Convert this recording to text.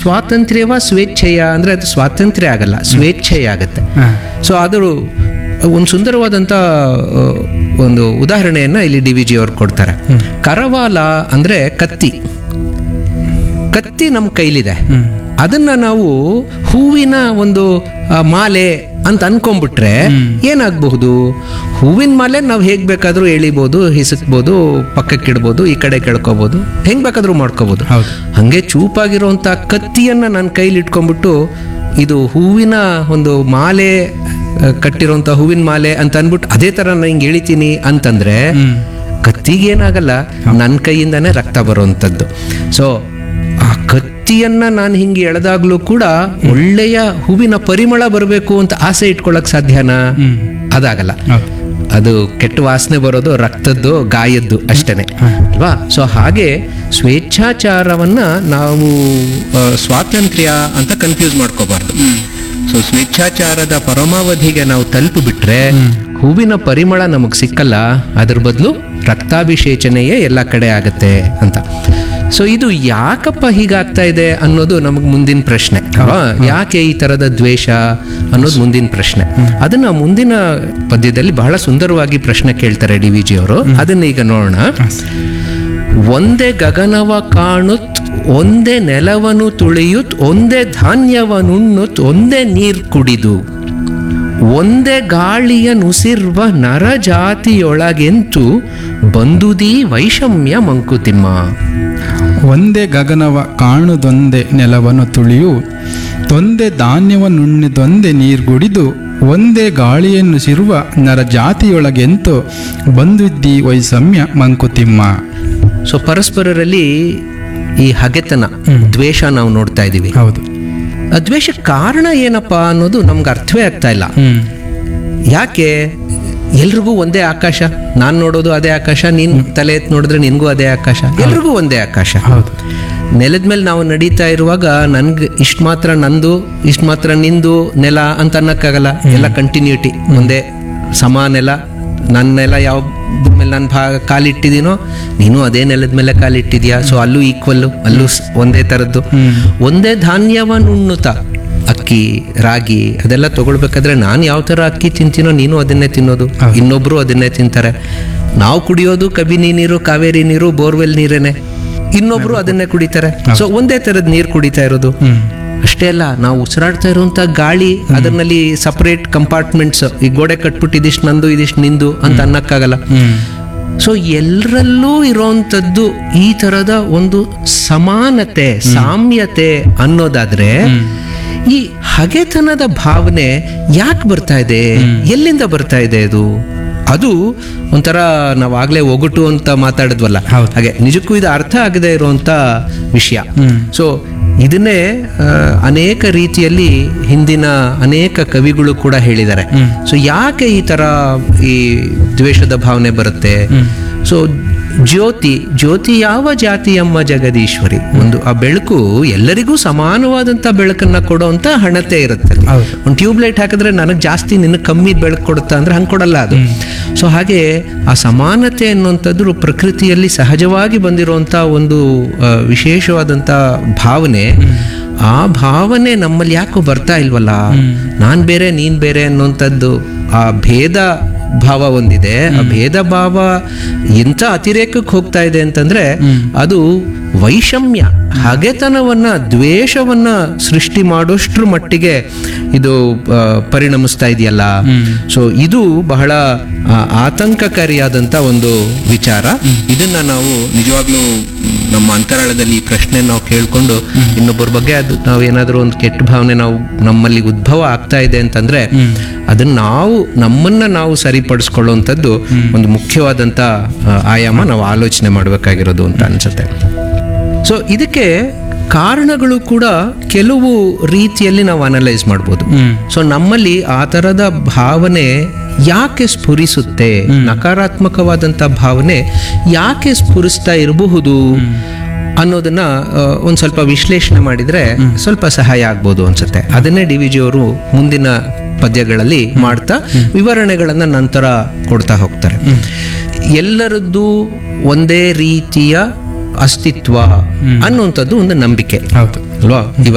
ಸ್ವಾತಂತ್ರ್ಯವ ಸ್ವೇಚ್ಛೆಯ ಅಂದ್ರೆ ಅದು ಸ್ವಾತಂತ್ರ್ಯ ಆಗಲ್ಲ ಸ್ವೇಚ್ಛೆಯ ಆಗತ್ತೆ ಹಾ. ಸೊ ಅದು ಒಂದು ಸುಂದರವಾದಂಥ ಆ, ಒಂದು ಉದಾಹರಣೆಯನ್ನ ಇಲ್ಲಿ ಡಿ ವಿ ಜಿ ಅವರು ಕೊಡ್ತಾರೆ ಕರವಾಲ ಅಂದ್ರೆ ಕತ್ತಿ ಕತ್ತಿ ನಮ್ಮ ಕೈಲಿದೆ ಅದನ್ನ ನಾವು ಹೂವಿನ ಒಂದು ಆ, ಮಾಲೆ ಅಂತ ಅನ್ಕೊಂಡ್ಬಿಟ್ರೆ ಏನಾಗಬಹುದು ಹೂವಿನ ಮಾಲೆ ನಾವು ಹೇಗ್ ಬೇಕಾದ್ರೂ ಎಳಿಬೋದು ಹಿಸಕ್ಬೋದು ಪಕ್ಕಕ್ಕಿಡ್ಬೋದು ಈ ಕಡೆ ಕೆಳ್ಕೋಬಹುದು ಹೆಂಗ್ ಬೇಕಾದ್ರೂ ಮಾಡ್ಕೋಬಹುದು ಹೌದು. ಹಂಗೆ ಚೂಪಾಗಿರುವಂತ ಕತ್ತಿಯನ್ನ ನನ್ನ ಕೈಲಿ ಇಟ್ಕೊಂಡ್ಬಿಟ್ಟು ಇದು ಹೂವಿನ ಒಂದು ಮಾಲೆ ಆ, ಕಟ್ಟಿರುವಂತ ಹೂವಿನ ಮಾಲೆ ಅಂತ ಅನ್ಬಿಟ್ಟು ಅದೇ ತರ ನಾನು ಹಿಂಗೆ ಎಳಿತೀನಿ ಅಂತಂದ್ರೆ ಕತ್ತಿಗೆ ಏನಾಗಲ್ಲ ನನ್ನ ಕೈಯಿಂದಾನೇ ರಕ್ತ ಬರುವಂಥದ್ದು ಸೊ ಆ ಕತ್ತಿಯನ್ನ ನಾನು ಹಿಂಗೆ ಎಳೆದಾಗ್ಲೂ ಕೂಡ ಒಳ್ಳೆಯ ಹೂವಿನ ಪರಿಮಳ ಬರಬೇಕು ಅಂತ ಆಸೆ ಇಟ್ಕೊಳ್ಳಕ್ ಸಾಧ್ಯನಾ ಅದಾಗಲ್ಲ ಹೌದು. ಅದು ಕೆಟ್ಟ ವಾಸನೆ ಬರೋದು ರಕ್ತದ್ದು ಗಾಯದ್ದು ಅಷ್ಟೇನೆ ಅಲ್ವಾ ಸೊ ಹಾಗೆ ಸ್ವೇಚ್ಛಾಚಾರವನ್ನ ನಾವು ಆ, ಸ್ವಾತಂತ್ರ್ಯ ಅಂತ ಕನ್ಫ್ಯೂಸ್ ಮಾಡ್ಕೋಬಾರ್ದು ಸೊ ಸ್ವೇಚ್ಛಾಚಾರದ ಪರಮಾವಧಿಗೆ ನಾವು ತಲುಪಿಬಿಟ್ರೆ ಹೂವಿನ ಪರಿಮಳ ನಮಗೆ ಸಿಕ್ಕಲ್ಲ ಅದ್ರ ಬದಲು ರಕ್ತಾಭಿಷೇಚನೆಯೇ ಎಲ್ಲ ಕಡೆ ಆಗತ್ತೆ ಅಂತ ಸೊ ಇದು ಯಾಕಪ್ಪ ಹೀಗಾಗ್ತಾ ಇದೆ ಅನ್ನೋದು ನಮಗೆ ಮುಂದಿನ ಪ್ರಶ್ನೆ ಅಲ್ವಾ ಯಾಕೆ ಈ ತರದ ದ್ವೇಷ ಅನ್ನೋದು ಮುಂದಿನ ಪ್ರಶ್ನೆ ಅದನ್ನ ಮುಂದಿನ ಪದ್ಯದಲ್ಲಿ ಬಹಳ ಸುಂದರವಾಗಿ ಪ್ರಶ್ನೆ ಕೇಳ್ತಾರೆ ಡಿ ವಿ ಜಿ ಅವರು ಅದನ್ನ ಈಗ ನೋಡೋಣ ಒಂದೇ ಗಗನವ ಕಾಣುತ್ ಒಂದೇ ನೆಲವನು ತುಳಿಯುತ್ ಒಂದೇ ಧಾನ್ಯವನುಣ್ಣುತ್ ಒಂದೇ ನೀರ್ ಕುಡಿದು ಒಂದೇ ಗಾಳಿಯ ನುಸಿರ್ವ ನರಜಾತಿಯೊಳಗೆಂತು ಬಂದುದೀ ವೈಷಮ್ಯ ಮಂಕುತಿಮ್ಮ ಒಂದೇ ಗಗನವ ಕಾಣುದೊಂದೇ ನೆಲವನ್ನು ತುಳಿಯು ತೊಂದೆ ಧಾನ್ಯವನ್ನುಣ್ಣಿದೊಂದೇ ನೀರ್ಗುಡಿದು ಒಂದೇ ಗಾಳಿಯನ್ನು ಸಿರುವ ನರ ಜಾತಿಯೊಳಗೆಂತು ಬಂದಿದ್ದಿ ವೈಷಮ್ಯ ಮಂಕುತಿಮ್ಮ ಸೊ ಪರಸ್ಪರರಲ್ಲಿ ಈ ಹಗೆತನ ದ್ವೇಷ ನಾವು ನೋಡ್ತಾ ಇದ್ದೀವಿ ಹೌದು ಆ ದ್ವೇಷ ಕಾರಣ ಏನಪ್ಪಾ ಅನ್ನೋದು ನಮ್ಗೆ ಅರ್ಥವೇ ಆಗ್ತಾ ಇಲ್ಲ ಹ್ಮ್ ಯಾಕೆ ಎಲ್ರಿಗೂ ಒಂದೇ ಆಕಾಶ ನಾನ್ ನೋಡೋದು ಅದೇ ಆಕಾಶ ನೀನ್ ತಲೆ ಎತ್ತಿ ನೋಡಿದ್ರೆ ನಿನ್ಗೂ ಅದೇ ಆಕಾಶ ಎಲ್ರಿಗೂ ಒಂದೇ ಆಕಾಶ ಹೌದು ನೆಲದ ಮೇಲೆ ನಾವು ನಡೀತಾ ಇರುವಾಗ ನನ್ಗೆ ಇಷ್ಟ ಮಾತ್ರ ನಂದು ಇಷ್ಟ ಮಾತ್ರ ನಿಂದು ನೆಲ ಅಂತ ಅನ್ನಕ್ಕಾಗಲ್ಲ ಎಲ್ಲ ಕಂಟಿನ್ಯೂಟಿ ಒಂದೇ ಸಮ ನೆಲ ನನ್ನ ನೆಲ ಯಾವ ಮೇಲೆ ನಾನು ಭಾ ಕಾಲಿಟ್ಟಿದ್ದೀನೋ ನೀನು ಅದೇ ನೆಲದ ಮೇಲೆ ಕಾಲಿಟ್ಟಿದ್ಯಾ ಸೊ ಅಲ್ಲೂ ಈಕ್ವಲ್ಲು ಅಲ್ಲೂ ಸ್- ಒಂದೇ ಥರದ್ದು ಒಂದೇ ಧಾನ್ಯವನ್ನುಣ್ಣುತ್ತಾ ಅಕ್ಕಿ ರಾಗಿ ಅದೆಲ್ಲ ತಗೊಳ್ಬೇಕಾದ್ರೆ ನಾನು ಯಾವ ಥರ ಅಕ್ಕಿ ತಿಂತೀನೋ ನೀನು ಅದನ್ನೇ ತಿನ್ನೋದು ಇನ್ನೊಬ್ರು ಅದನ್ನೇ ತಿಂತಾರೆ ನಾವು ಕುಡಿಯೋದು ಕಬಿನಿ ನೀರು ಕಾವೇರಿ ನೀರು ಬೋರ್ವೆಲ್ ನೀರೇನೆ ಇನ್ನೊಬ್ರು ಅದನ್ನೇ ಕುಡಿತಾರೆ ಸೊ ಒಂದೇ ತರದ ನೀರು ಕುಡಿತಾ ಇರೋದು ಅಷ್ಟೇ ಅಲ್ಲ ನಾವು ಉಸಿರಾಡ್ತಾ ಇರುವಂತ ಗಾಳಿ ಅದರಲ್ಲಿ ಸಪರೇಟ್ ಕಂಪಾರ್ಟ್ಮೆಂಟ್ಸ್ ಈ ಗೋಡೆ ಕಟ್ಬಿಟ್ಟು ಇದಿಷ್ಟು ನಂದು ಇದಿಷ್ಟು ನಿಂದು ಅಂತ ಅನ್ನಕ್ಕಾಗಲ್ಲ ಸೊ ಎಲ್ಲರಲ್ಲೂ ಇರೋಂಥದ್ದು ಈ ತರದ ಒಂದು ಸಮಾನತೆ ಸಾಮ್ಯತೆ ಅನ್ನೋದಾದ್ರೆ ಈ ಹಗೆತನದ ಭಾವನೆ ಯಾಕೆ ಬರ್ತಾ ಇದೆ ಎಲ್ಲಿಂದ ಬರ್ತಾ ಇದೆ ಅದು ಅದು ಒಂಥರ ನಾವಾಗ್ಲೇ ಒಗಟು ಅಂತ ಮಾತಾಡಿದ್ವಲ್ಲ ಹೌದು. ಹಾಗೆ ನಿಜಕ್ಕೂ ಇದು ಅರ್ಥ ಆಗದೆ ಇರುವಂತ ವಿಷಯ ಸೊ ಇದನ್ನೇ ಆ, ಅನೇಕ ರೀತಿಯಲ್ಲಿ ಹಿಂದಿನ ಅನೇಕ ಕವಿಗಳು ಕೂಡ ಹೇಳಿದ್ದಾರೆ ಸೊ ಯಾಕೆ ಈ ತರ ಈ ದ್ವೇಷದ ಭಾವನೆ ಬರುತ್ತೆ ಸೊ ಜ್ಯೋತಿ ಜ್ಯೋತಿ ಯಾವ ಜಾತಿಯಮ್ಮ ಜಗದೀಶ್ವರಿ ಒಂದು ಆ ಬೆಳಕು ಎಲ್ಲರಿಗೂ ಸಮಾನವಾದಂತ ಬೆಳಕನ್ನ ಕೊಡುವಂತ ಹಣತೆ ಇರುತ್ತೆ ಅಲ್ಲಿ. ಹೌದು. ಒಂದು ಟ್ಯೂಬ್ ಲೈಟ್ ಹಾಕಿದ್ರೆ ನನಗೆ ಜಾಸ್ತಿ ನಿನಗೆ ಕಮ್ಮಿ ಬೆಳಕು ಕೊಡುತ್ತಾ ಅಂದ್ರೆ ಹಂಗೆ ಕೊಡಲ್ಲ ಅದು ಸೊ ಹಾಗೆ ಆ ಸಮಾನತೆ ಅನ್ನುವಂಥದ್ದು ಪ್ರಕೃತಿಯಲ್ಲಿ ಸಹಜವಾಗಿ ಬಂದಿರುವಂಥ ಒಂದು ಆ, ವಿಶೇಷವಾದಂಥ ಭಾವನೆ ಆ ಭಾವನೆ ನಮ್ಮಲ್ಲಿ ಯಾಕೋ ಬರ್ತಾ ಇಲ್ವಲ್ಲ ನಾನ್ ಬೇರೆ ನೀನ್ ಬೇರೆ ಅನ್ನುವಂಥದ್ದು ಆ ಭೇದ ಭಾವ ಒಂದಿದೆ ಆ ಭೇದ ಭಾವ ಎಂಥ ಅತಿರೇಕಕ್ಕೆ ಹೋಗ್ತಾ ಇದೆ ಅಂತಂದ್ರೆ ಅದು ವೈಷಮ್ಯ ಹಗೆತನವನ್ನ ದ್ವೇಷವನ್ನ ಸೃಷ್ಟಿ ಮಾಡೋಷ್ಟ್ರ ಮಟ್ಟಿಗೆ ಇದು ಆ, ಪರಿಣಮಿಸ್ತಾ ಇದೆಯಲ್ಲ ಸೊ ಇದು ಬಹಳ ಆ, ಆತಂಕಕಾರಿಯಾದಂತ ಒಂದು ವಿಚಾರ ಇದನ್ನ ನಾವು ನಿಜವಾಗ್ಲೂ ನಮ್ಮ ಅಂತರಾಳದಲ್ಲಿ ಈ ಪ್ರಶ್ನೆ ನಾವು ಕೇಳ್ಕೊಂಡು ಇನ್ನೊಬ್ಬರ ಬಗ್ಗೆ ಅದು ನಾವು ಏನಾದರೂ ಒಂದು ಕೆಟ್ಟ ಭಾವನೆ ನಾವು ನಮ್ಮಲ್ಲಿ ಉದ್ಭವ ಆಗ್ತಾ ಇದೆ ಅಂತಂದ್ರೆ ಅದನ್ನ ನಾವು ನಮ್ಮನ್ನ ನಾವು ಸರಿಪಡಿಸ್ಕೊಳ್ಳುವಂಥದ್ದು ಒಂದು ಮುಖ್ಯವಾದಂತ ಆ, ಆಯಾಮ ನಾವು ಆಲೋಚನೆ ಮಾಡಬೇಕಾಗಿರೋದು ಅಂತ ಅನ್ಸುತ್ತೆ ಸೊ ಇದಕ್ಕೆ ಕಾರಣಗಳು ಕೂಡ ಕೆಲವು ರೀತಿಯಲ್ಲಿ ನಾವು ಅನಲೈಸ್ ಮಾಡ್ಬೋದು ಸೊ ನಮ್ಮಲ್ಲಿ ಆ ಥರದ ಭಾವನೆ ಯಾಕೆ ಸ್ಫುರಿಸುತ್ತೆ ನಕಾರಾತ್ಮಕವಾದಂಥ ಭಾವನೆ ಯಾಕೆ ಸ್ಫುರಿಸ್ತಾ ಇರಬಹುದು ಅನ್ನೋದನ್ನ ಆ, ಒಂದ್ ಸ್ವಲ್ಪ ವಿಶ್ಲೇಷಣೆ ಮಾಡಿದ್ರೆ ಸ್ವಲ್ಪ ಸಹಾಯ ಆಗ್ಬೋದು ಅನ್ಸುತ್ತೆ ಅದನ್ನೇ ಡಿ ವಿ ಜಿ ಅವರು ಮುಂದಿನ ಪದ್ಯಗಳಲ್ಲಿ ಮಾಡ್ತಾ ವಿವರಣೆಗಳನ್ನ ನಂತರ ಕೊಡ್ತಾ ಹೋಗ್ತಾರೆ ಎಲ್ಲರದ್ದು ಒಂದೇ ರೀತಿಯ ಅಸ್ತಿತ್ವ ಅನ್ನುವಂಥದ್ದು ಒಂದು ನಂಬಿಕೆ ಹೌದು ಅಲ್ವಾ